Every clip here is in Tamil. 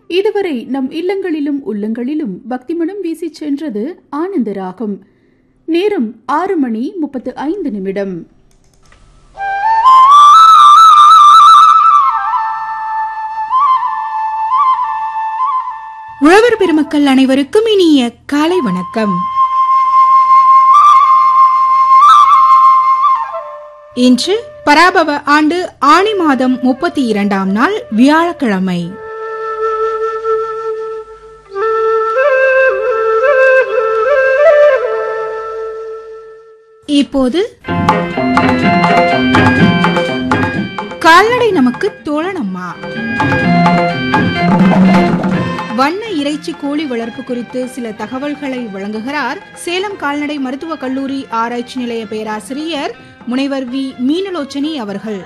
இதுவரை நம் இல்லங்களிலும் உள்ளங்களிலும் பக்திமனம் வீசிச் சென்றது ஆனந்த ராகம் நேரம் ஆறு மணி முப்பத்து ஐந்து நிமிடம் உழவர் பெருமக்கள் அனைவருக்கும் இனிய காலை வணக்கம் இன்று பராபவ ஆண்டு ஆணி மாதம் முப்பத்தி இரண்டாம் நாள் வியாழக்கிழமை இப்போது கால்நடை நமக்கு தோழனம்மா வண்ண இறைச்சி கோழி வளர்ப்பு குறித்து சில தகவல்களை வழங்குகிறார் சேலம் கால்நடை மருத்துவக் கல்லூரி ஆராய்ச்சி நிலைய பேராசிரியர் முனைவர் வி மீனலோச்சனி அவர்கள்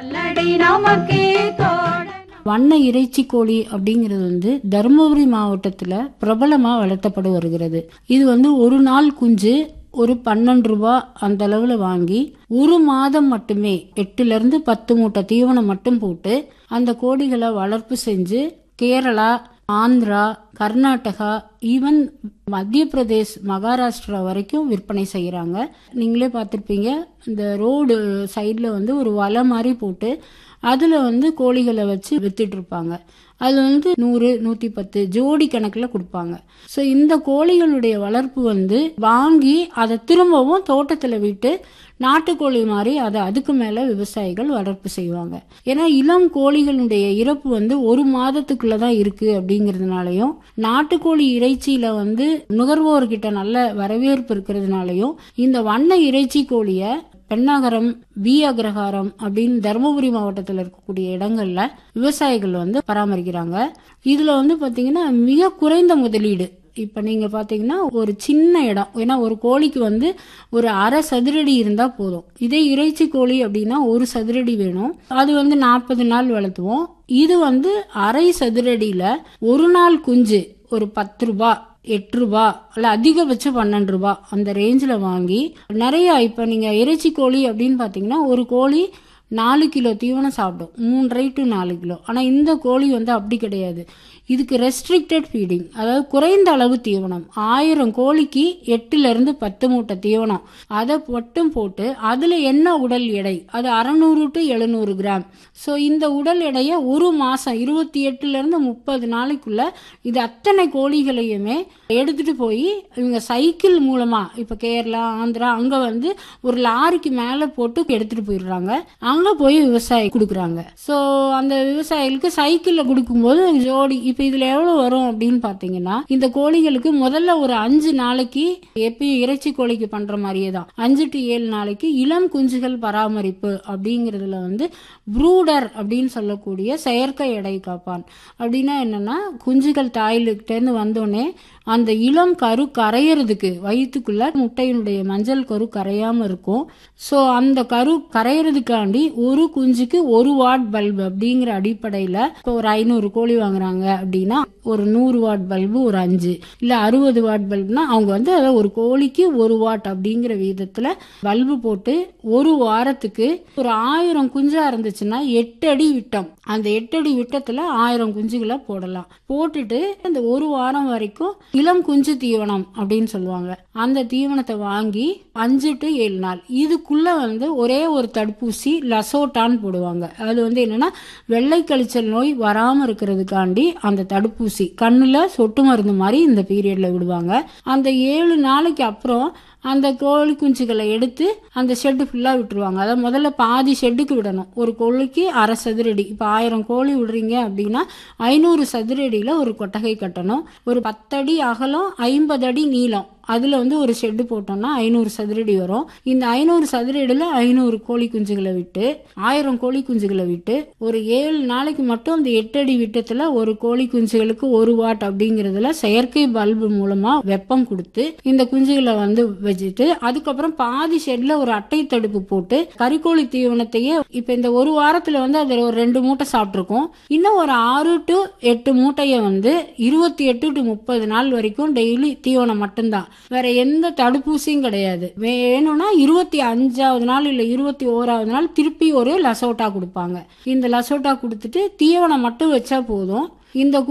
வண்ண இறைச்சி கோழி அப்படிங்கிறது வந்து தருமபுரி மாவட்டத்துல பிரபலமா வளர்த்தப்பட்டு வருகிறது இது வந்து ஒரு நாள் குஞ்சு ஒரு பன்னெண்டு ரூபா அந்த அளவுல வாங்கி ஒரு மாதம் மட்டுமே எட்டுல இருந்து பத்து மூட்டை தீவனம் மட்டும் போட்டு அந்த கோழிகளை வளர்ப்பு செஞ்சு கேரளா ஆந்திரா கர்நாடகா ஈவன் மத்திய பிரதேஷ் மகாராஷ்டிரா வரைக்கும் விற்பனை செய்யறாங்க நீங்களே பார்த்திருப்பீங்க இந்த ரோடு சைடுல வந்து ஒரு வலை மாதிரி போட்டு அதுல வந்து கோழிகளை வச்சு வித்துட்டு இருப்பாங்க அது வந்து நூறு நூத்தி பத்து ஜோடி கணக்குல கொடுப்பாங்க ஸோ இந்த கோழிகளுடைய வளர்ப்பு வந்து வாங்கி அதை திரும்பவும் தோட்டத்துல விட்டு நாட்டுக்கோழி மாதிரி அதை அதுக்கு மேல விவசாயிகள் வளர்ப்பு செய்வாங்க ஏன்னா இளம் கோழிகளுடைய இறப்பு வந்து ஒரு மாதத்துக்குள்ள தான் இருக்கு அப்படிங்கறதுனாலயும் நாட்டுக்கோழி இறைச்சியில வந்து நுகர்வோர்கிட்ட நல்ல வரவேற்பு இருக்கிறதுனாலயும் இந்த வண்ண இறைச்சி கோழிய பெண்ணாகரம் பி அக்ரஹாரம் அப்படின்னு தருமபுரி மாவட்டத்தில் இருக்கக்கூடிய இடங்கள்ல விவசாயிகள் வந்து பராமரிக்கிறாங்க இதுல வந்து பாத்தீங்கன்னா மிக குறைந்த முதலீடு இப்ப நீங்க பாத்தீங்கன்னா ஒரு சின்ன இடம் ஏன்னா ஒரு கோழிக்கு வந்து ஒரு அரை சதுரடி இருந்தா போதும் இதே இறைச்சி கோழி அப்படின்னா ஒரு சதுரடி வேணும் அது வந்து நாற்பது நாள் வளர்த்துவோம் இது வந்து அரை சதுரடியில ஒரு நாள் குஞ்சு ஒரு பத்து ரூபாய் எட்டு ரூபா இல்ல அதிகபட்சம் பன்னெண்டு ரூபா அந்த ரேஞ்சில் வாங்கி நிறைய இப்போ நீங்க இறைச்சி கோழி அப்படின்னு பாத்தீங்கன்னா ஒரு கோழி நாலு கிலோ தீவனம் சாப்பிடும் மூன்றரை டு நாலு கிலோ ஆனா இந்த கோழி வந்து அப்படி கிடையாது இதுக்கு ரெஸ்ட்ரிக்டட் ஃபீடிங் அதாவது குறைந்த அளவு தீவனம் ஆயிரம் கோழிக்கு எட்டுல இருந்து பத்து மூட்டை தீவனம் அதை மட்டும் போட்டு அதுல என்ன உடல் எடை அது அறநூறு டு எழுநூறு கிராம் ஸோ இந்த உடல் எடையை ஒரு மாசம் இருபத்தி எட்டுல இருந்து முப்பது நாளைக்குள்ள இது அத்தனை கோழிகளையுமே எடுத்துட்டு போய் இவங்க சைக்கிள் மூலமா இப்ப கேரளா ஆந்திரா அங்க வந்து ஒரு லாரிக்கு மேல போட்டு எடுத்துட்டு போயிடுறாங்க அங்க போய் விவசாயி கொடுக்குறாங்க ஸோ அந்த விவசாயிகளுக்கு சைக்கிள்ல கொடுக்கும்போது ஜோடி இப்ப இதுல எவ்வளவு வரும் அப்படின்னு பாத்தீங்கன்னா இந்த கோழிகளுக்கு முதல்ல ஒரு அஞ்சு நாளைக்கு எப்பயும் இறைச்சி கோழிக்கு பண்ற மாதிரியே தான் அஞ்சு டு ஏழு நாளைக்கு இளம் குஞ்சுகள் பராமரிப்பு அப்படிங்கறதுல வந்து ப்ரூடர் அப்படின்னு சொல்லக்கூடிய செயற்கை எடை காப்பான் அப்படின்னா என்னன்னா குஞ்சுகள் தாயிலுக்கிட்ட இருந்து வந்தோடனே அந்த இளம் கரு கரையறதுக்கு வயிற்றுக்குள்ள முட்டையினுடைய மஞ்சள் கரு கரையாம இருக்கும் ஸோ அந்த கரு கரையறதுக்காண்டி ஒரு குஞ்சுக்கு ஒரு வாட் பல்பு அப்படிங்கிற அடிப்படையில இப்போ ஒரு ஐநூறு கோழி வாங்குறாங்க அப்படின்னா ஒரு நூறு வாட் பல்பு ஒரு அஞ்சு இல்ல அறுபது வாட் பல்புனா அவங்க வந்து அதை ஒரு கோழிக்கு ஒரு வாட் அப்படிங்கிற விதத்துல பல்பு போட்டு ஒரு வாரத்துக்கு ஒரு ஆயிரம் குஞ்சா இருந்துச்சுன்னா எட்டு அடி விட்டம் அந்த எட்டு அடி விட்டத்துல ஆயிரம் குஞ்சுகளை போடலாம் போட்டுட்டு அந்த ஒரு வாரம் வரைக்கும் இளம் குஞ்சு தீவனம் அப்படின்னு சொல்லுவாங்க அந்த தீவனத்தை வாங்கி அஞ்சு டு ஏழு நாள் இதுக்குள்ள வந்து ஒரே ஒரு தடுப்பூசி லசோட்டான்னு போடுவாங்க அது வந்து என்னன்னா வெள்ளை கழிச்சல் நோய் வராம இருக்கிறதுக்காண்டி அந்த தடுப்பூசி கண்ணுல சொட்டு மருந்து மாதிரி இந்த பீரியட்ல விடுவாங்க அந்த ஏழு நாளைக்கு அப்புறம் அந்த கோழி குஞ்சுகளை எடுத்து அந்த ஷெட்டு ஃபுல்லாக விட்டுருவாங்க அதாவது முதல்ல பாதி ஷெட்டுக்கு விடணும் ஒரு கோழிக்கு அரை சதுரடி இப்போ ஆயிரம் கோழி விடுறீங்க அப்படின்னா ஐநூறு சதுரடியில் ஒரு கொட்டகை கட்டணும் ஒரு பத்தடி அகலம் ஐம்பது அடி நீளம் அதில் வந்து ஒரு ஷெட்டு போட்டோம்னா ஐநூறு சதுரடி வரும் இந்த ஐநூறு சதுரடியில் ஐநூறு கோழி குஞ்சுகளை விட்டு ஆயிரம் கோழி குஞ்சுகளை விட்டு ஒரு ஏழு நாளைக்கு மட்டும் அந்த எட்டு அடி விட்டத்தில் ஒரு கோழி குஞ்சுகளுக்கு ஒரு வாட் அப்படிங்கிறதுல செயற்கை பல்பு மூலமா வெப்பம் கொடுத்து இந்த குஞ்சுகளை வந்து வச்சுட்டு அதுக்கப்புறம் பாதி ஷெட்ல ஒரு அட்டை தடுப்பு போட்டு கறிக்கோழி தீவனத்தையே இப்ப இந்த ஒரு வாரத்துல வந்து அது ஒரு ரெண்டு மூட்டை சாப்பிட்டுருக்கோம் இன்னும் ஒரு ஆறு டு எட்டு மூட்டைய வந்து இருபத்தி எட்டு டு முப்பது நாள் வரைக்கும் டெய்லி தீவனம் மட்டும்தான் வேற எந்த தடுப்பூசியும் கிடையாது வேணும்னா இருபத்தி அஞ்சாவது நாள் இல்ல இருபத்தி ஓராவது நாள் திருப்பி ஒரு லசோட்டா கொடுப்பாங்க இந்த லசோட்டா கொடுத்துட்டு தீவனம் மட்டும் வச்சா போதும் இந்த